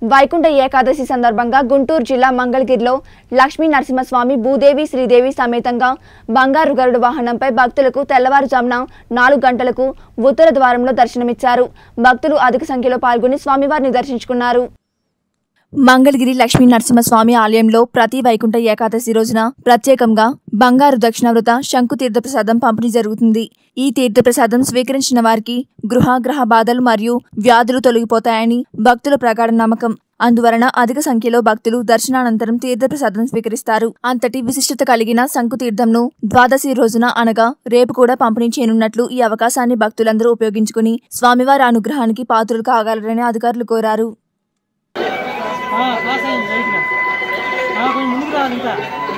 వైకుంఠ ఏకాదశి సందర్భంగా గుంటూరు జిల్లా మంగళగిరిలో లక్ష్మీ నరసింహస్వామి భూదేవి శ్రీదేవి సమేతంగా బంగారు గరుడు వాహనంపై భక్తులకు తెల్లవారుజామున నాలుగు గంటలకు ఉత్తర ద్వారంలో దర్శనమిచ్చారు భక్తులు అధిక సంఖ్యలో పాల్గొని స్వామివారిని దర్శించుకున్నారు మంగళగిరి లక్ష్మీ నరసింహస్వామి ఆలయంలో ప్రతి వైకుంఠ ఏకాదశి రోజున ప్రత్యేకంగా బంగారు దక్షిణావృత శంకు తీర్థప్రసాదం పంపిణీ జరుగుతుంది ఈ తీర్థప్రసాదం స్వీకరించిన వారికి గృహ గ్రహ బాధలు మరియు వ్యాధులు తొలగిపోతాయని భక్తుల ప్రగాఢ నమ్మకం అందువలన అధిక సంఖ్యలో భక్తులు దర్శనానంతరం తీర్థప్రసాదం స్వీకరిస్తారు అంతటి విశిష్టత కలిగిన శంకు తీర్థంను ద్వాదశి రోజున అనగా రేపు కూడా పంపిణీ చేయనున్నట్లు ఈ అవకాశాన్ని భక్తులందరూ ఉపయోగించుకుని స్వామివారి అనుగ్రహానికి పాత్రులు కాగలరని అధికారులు కోరారు ఆ, పాస్ అయింది రైట్గా ఆ, కొంచెం ముందుకు రావాలి ఇంకా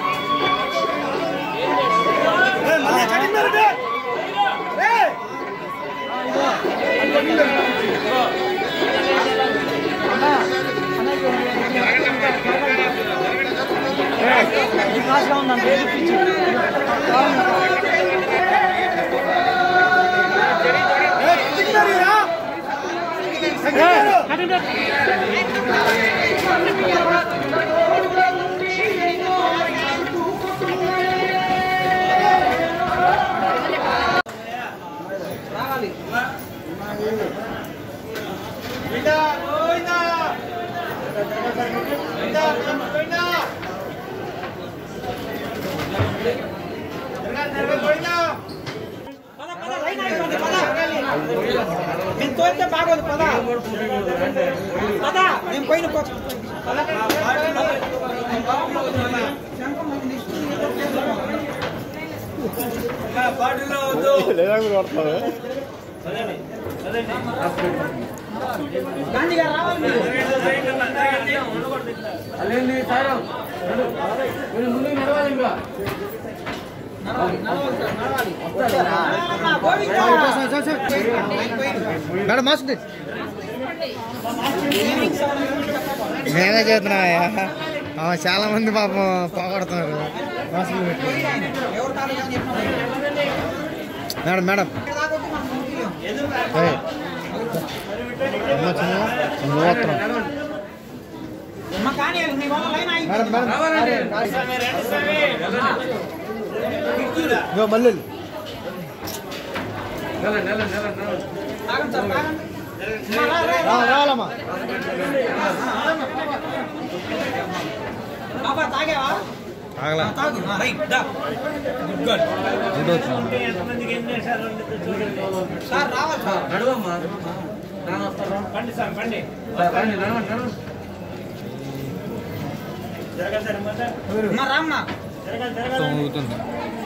క్లాస్గా ఉందండి చూపించు నేను తోలితే బాగోదు పద పద నేను పోయిన పో గాంధీ గారు రావాలి మీరు. అమ్మా, గోవిందా. మేడం మాస్క్ నేనే చేస్తున్నాయా చాలా మంది పాపం పోగొడుతున్నారు మాస్క్ పెట్టుకొని. మేడం మేడం ఏయ్. అమ్మ చిన్న మూత్రం అమ్మా, కానీ నీ వల్ల లైన్ ఆగి- మేడం మేడం ఇగో మళ్ళీ ఆగండి సార్, ఆగండి. అమ్మా, రా, రా, రా. రా- రావాలమ్మా బాబా తాగావా ఆగలా తాగు ఆ, రైట్ దా. సార్ రావాలి సార్ అమ్మా రామ్మా అవుతుంది